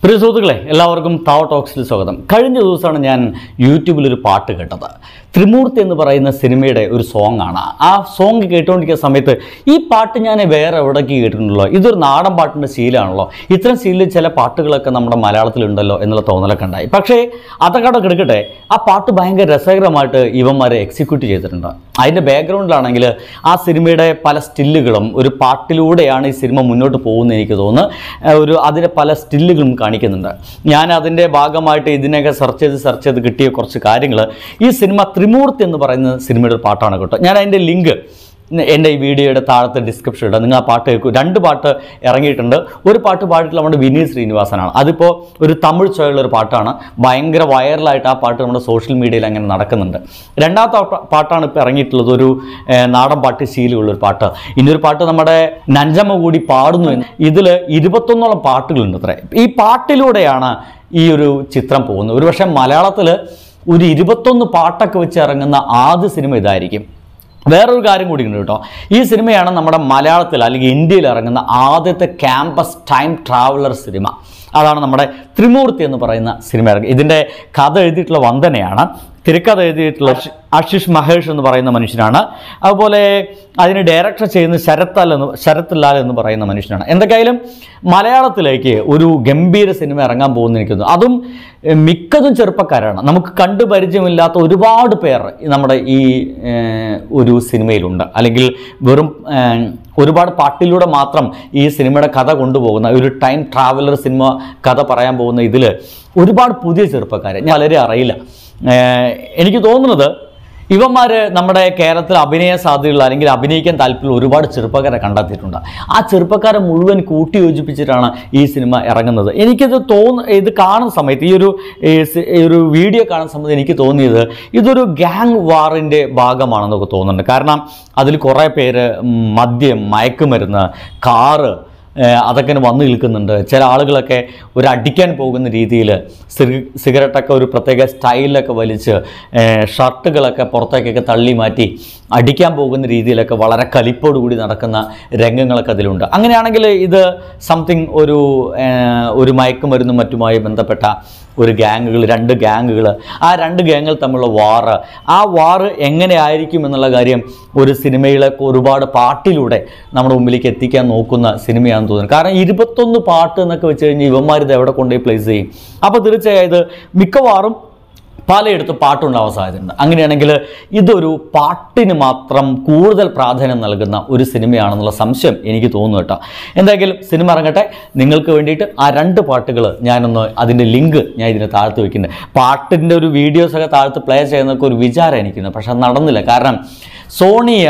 പ്രിയ സുഹൃത്തുക്കളെ എല്ലാവർക്കും താവ ടോക്സിൽ സ്വാഗതം കഴിഞ്ഞ ദിവസമാണ് ഞാൻ യൂട്യൂബിൽ ഒരു പാട്ട് കേട്ടത് ത്രിമൂർത്തി എന്ന് പറയുന്ന സിനിമയുടെ ഒരു സോങ് ആണ് ആ സോങ് കേട്ടുകൊണ്ടിരിക്കുന്ന സമയത്ത് ഈ പാട്ട് ഞാൻ വേറെ എവിടേക്ക് കേട്ടിട്ടുണ്ടല്ലോ ഇതൊരു നാടൻ പാട്ടിൻ്റെ ശീലമാണല്ലോ ഇത്തരം ശീലിൽ ചില പാട്ടുകളൊക്കെ നമ്മുടെ മലയാളത്തിലുണ്ടല്ലോ എന്നുള്ള തോന്നലൊക്കെ ഉണ്ടായി പക്ഷേ അതൊക്കെ അവിടെ കിടക്കട്ടെ ആ പാട്ട് ഭയങ്കര രസകരമായിട്ട് ഇവന്മാരെ എക്സിക്യൂട്ട് ചെയ്തിട്ടുണ്ട് അതിൻ്റെ ബാക്ക്ഗ്രൗണ്ടിലാണെങ്കിൽ ആ സിനിമയുടെ പല സ്റ്റില്ലുകളും ഒരു പാട്ടിലൂടെയാണ് ഈ സിനിമ മുന്നോട്ട് പോകുന്നത് എനിക്ക് തോന്നുന്നു ഏഹ് ഒരു അതിൻ്റെ പല സ്റ്റില്ലുകളും കാണിക്കുന്നുണ്ട് ഞാൻ അതിൻ്റെ ഭാഗമായിട്ട് ഇതിനൊക്കെ സെർച്ച് ചെയ്ത് സെർച്ച് ചെയ്ത് കിട്ടിയ കുറച്ച് കാര്യങ്ങൾ ഈ സിനിമ ത്രിമൂർത്തി എന്ന് പറയുന്ന സിനിമയുടെ ഒരു പാട്ടാണ് കേട്ടോ ഞാൻ അതിൻ്റെ ലിങ്ക് എൻ്റെ ഈ വീഡിയോയുടെ താഴത്തെ ഡിസ്ക്രിപ്ഷൻ ഇടാം നിങ്ങൾ ആ പാട്ട് കേൾക്കൂ രണ്ട് പാട്ട് ഇറങ്ങിയിട്ടുണ്ട് ഒരു പാട്ട് പാടിയിട്ടുള്ള നമ്മുടെ വിനീത് ശ്രീനിവാസനാണ് അതിപ്പോൾ ഒരു തമിഴ് ചോയുള്ള ഒരു പാട്ടാണ് ഭയങ്കര വൈറലായിട്ട് ആ പാട്ട് നമ്മുടെ സോഷ്യൽ മീഡിയയിൽ അങ്ങനെ നടക്കുന്നുണ്ട് രണ്ടാമത്തെ പാ- പാട്ടാണ് ഇപ്പോൾ ഇറങ്ങിയിട്ടുള്ളത് ഒരു ഏഹ്, നാടൻ പാട്ട് ശീലമുള്ള ഒരു പാട്ട് ഇനിയൊരു പാട്ട് നമ്മുടെ നഞ്ചമ്മ കൂടി പാടുന്നു എന്ന് ഇതിൽ ഇരുപത്തൊന്നോളം പാട്ടുകളുണ്ട് അത്രേ ഈ പാട്ടിലൂടെയാണ് ഈ ഒരു ചിത്രം പോകുന്നത് ഒരുപക്ഷെ മലയാളത്തിൽ ഒരു ഇരുപത്തൊന്ന് പാട്ടൊക്കെ വെച്ച് ഇറങ്ങുന്ന ആദ്യ സിനിമ ഇതായിരിക്കും വേറൊരു കാര്യം കൂടി ഉണ്ട് കേട്ടോ ഈ സിനിമയാണ് നമ്മുടെ മലയാളത്തിൽ അല്ലെങ്കിൽ ഇന്ത്യയിൽ ഇറങ്ങുന്ന ആദ്യത്തെ ക്യാമ്പസ് ടൈം ട്രാവലർ സിനിമ അതാണ് നമ്മുടെ ത്രിമൂർത്തി എന്ന് പറയുന്ന സിനിമ ഇറങ്ങി ഇതിൻ്റെ കഥ എഴുതിയിട്ടുള്ള വന്ദനയാണ് തിരക്കഥ എഴുതിയിട്ടുള്ള അഷ്- ആശിഷ് മഹേഷ് എന്ന് പറയുന്ന മനുഷ്യനാണ് അതുപോലെ അതിന് ഡയറക്ടർ ചെയ്യുന്ന ശരത് ലാൽ എന്ന് ശരത് ലാൽ എന്ന് പറയുന്ന മനുഷ്യനാണ് എന്തൊക്കെയായാലും മലയാളത്തിലേക്ക് ഒരു ഗംഭീര സിനിമ ഇറങ്ങാൻ പോകുന്ന എനിക്ക് തോന്നുന്നു അതും എഹ്, മിക്കതും ചെറുപ്പക്കാരാണ് നമുക്ക് കണ്ടു പരിചയമില്ലാത്ത ഒരുപാട് പേർ ഈ നമ്മുടെ ഈ ഏഹ്, ഒരു സിനിമയിലുണ്ട് അല്ലെങ്കിൽ വെറും ഏഹ്, ഒരുപാട് പാട്ടിലൂടെ മാത്രം ഈ സിനിമയുടെ കഥ കൊണ്ടുപോകുന്ന ഒരു ടൈം ട്രാവലർ സിനിമ കഥ പറയാൻ പോകുന്ന ഇതിൽ ഒരുപാട് പുതിയ ചെറുപ്പക്കാരെ ഞാൻ വളരെ അറിയില്ല ഏഹ്, എനിക്ക് തോന്നുന്നത് ഇവന്മാർ നമ്മുടെ കേരളത്തിൽ അഭിനയ സാധ്യതയുള്ള അല്ലെങ്കിൽ അഭിനയിക്കാൻ താല്പര്യമുള്ള ഒരുപാട് ചെറുപ്പക്കാരെ കണ്ടെത്തിയിട്ടുണ്ട് ആ ചെറുപ്പക്കാരെ മുഴുവൻ കൂട്ടി യോജിപ്പിച്ചിട്ടാണ് ഈ സിനിമ ഇറങ്ങുന്നത് എനിക്കിത് തോന്ന ഇത് കാണുന്ന സമയത്ത് ഈ ഒരു ഈ സി- ഈ ഒരു വീഡിയോ കാണുന്ന സമയത്ത് എനിക്ക് തോന്നിയത് ഇതൊരു ഗ്യാങ് വാറിൻ്റെ ഭാഗമാണെന്നൊക്കെ തോന്നുന്നുണ്ട് കാരണം അതിൽ കുറേ പേര് മദ്യം മയക്കുമരുന്ന് കാറ് ഏഹ് അതൊക്കെ ഇങ്ങനെ വന്ന് നിൽക്കുന്നുണ്ട് ചില ആളുകളൊക്കെ ഒരു അടിക്കാൻ പോകുന്ന രീതിയിൽ സിഗരറ്റൊക്കെ ഒരു പ്രത്യേക സ്റ്റൈലിലൊക്കെ വലിച്ച് ഏഹ് ഷർട്ടുകളൊക്കെ പുറത്തേക്കൊക്കെ തള്ളി മാറ്റി അടിക്കാൻ പോകുന്ന രീതിയിലൊക്കെ വളരെ കലിപ്പോട് കൂടി നടക്കുന്ന രംഗങ്ങളൊക്കെ അതിലുണ്ട് അങ്ങനെയാണെങ്കിൽ ഇത് സംതിങ് ഒരു ഏഹ് ഒരു മയക്കുമരുന്നും മറ്റുമായി ബന്ധപ്പെട്ട ഒരു ഗ്യാങ്ങുകൾ രണ്ട് ഗ്യാങ്ങുകൾ ആ രണ്ട് ഗ്യാങ്ങുകൾ തമ്മിലുള്ള വാറ് ആ വാറ് എങ്ങനെ ആയിരിക്കും എന്നുള്ള കാര്യം ഒരു സിനിമയിലൊക്കെ ഒരുപാട് പാട്ടിലൂടെ നമ്മുടെ മുമ്പിലേക്ക് എത്തിക്കാൻ നോക്കുന്ന സിനിമയാണെന്ന് തോന്നുന്നു കാരണം ഇരുപത്തൊന്ന് പാട്ട് എന്നൊക്കെ വെച്ച് കഴിഞ്ഞാൽ ഇവന്മാർ ഇത് എവിടെ കൊണ്ടുപോയി പ്ലേസ് ചെയ്യും അപ്പോൾ തീർച്ചയായും ഇത് മിക്കവാറും പലയിടത്തും പാട്ടുണ്ടാവാൻ സാധ്യതയുണ്ട് അങ്ങനെയാണെങ്കിൽ ഇതൊരു പാട്ടിന് മാത്രം കൂടുതൽ പ്രാധാന്യം നൽകുന്ന ഒരു സിനിമയാണെന്നുള്ള സംശയം എനിക്ക് തോന്നുന്നു കേട്ടോ എന്തായാലും സിനിമ ഇറങ്ങട്ടെ നിങ്ങൾക്ക് വേണ്ടിയിട്ട് ആ രണ്ട് പാട്ടുകൾ ഞാനൊന്ന് അതിൻ്റെ ലിങ്ക് ഞാൻ ഇതിന് താഴ്ത്ത് വെക്കുന്നുണ്ട് പാട്ടിൻ്റെ ഒരു വീഡിയോസൊക്കെ താഴ്ത്ത് പ്ലേ ചെയ്യുന്നതൊക്കെ ഒരു വിചാരം എനിക്കുണ്ട് പക്ഷെ അത് നടന്നില്ല കാരണം സോണിയ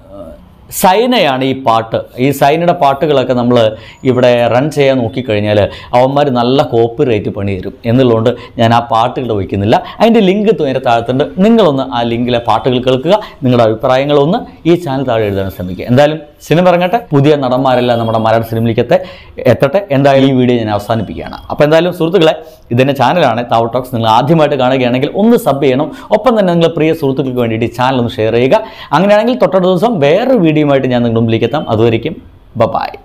സൈനയാണ് ഈ പാട്ട് ഈ സൈനയുടെ പാട്ടുകളൊക്കെ നമ്മൾ ഇവിടെ റൺ ചെയ്യാൻ നോക്കിക്കഴിഞ്ഞാൽ അവന്മാർ നല്ല കോപ്പി റേറ്റ് പണി തരും എന്നുള്ളതുകൊണ്ട് ഞാൻ ആ പാട്ടുകൾ വയ്ക്കുന്നില്ല അതിൻ്റെ ലിങ്ക് നേരെ താഴത്തുണ്ട് നിങ്ങളൊന്ന് ആ ലിങ്കിലെ പാട്ടുകൾ കേൾക്കുക നിങ്ങളുടെ അഭിപ്രായങ്ങളൊന്ന് ഈ ചാനൽ താഴെ എഴുതാൻ ശ്രമിക്കുക എന്തായാലും സിനിമ ഇറങ്ങട്ടെ പുതിയ നടന്മാരെല്ലാം നമ്മുടെ മലയാള സിനിമയിലേക്ക് എത്തെ എത്തട്ടെ എന്തായാലും ഈ വീഡിയോ ഞാൻ അവസാനിപ്പിക്കുകയാണ് അപ്പോൾ എന്തായാലും സുഹൃത്തുക്കളെ ഇതിൻ്റെ ചാനലാണ് താവ് ടോക്സ് നിങ്ങൾ ആദ്യമായിട്ട് കാണുകയാണെങ്കിൽ ഒന്ന് സബ് ചെയ്യണം ഒപ്പം തന്നെ നിങ്ങൾ പ്രിയ സുഹൃത്തുക്കൾക്ക് വേണ്ടിയിട്ട് ഈ ചാനൽ ഒന്ന് ഷെയർ ചെയ്യുക അങ്ങനെയാണെങ്കിൽ തൊട്ടടുത്ത ദിവസം വേറൊരു വീഡിയോയുമായിട്ട് ഞാൻ നിങ്ങളുടെ മുമ്പിലേക്ക് എത്താം അതുവരെയും ബൈ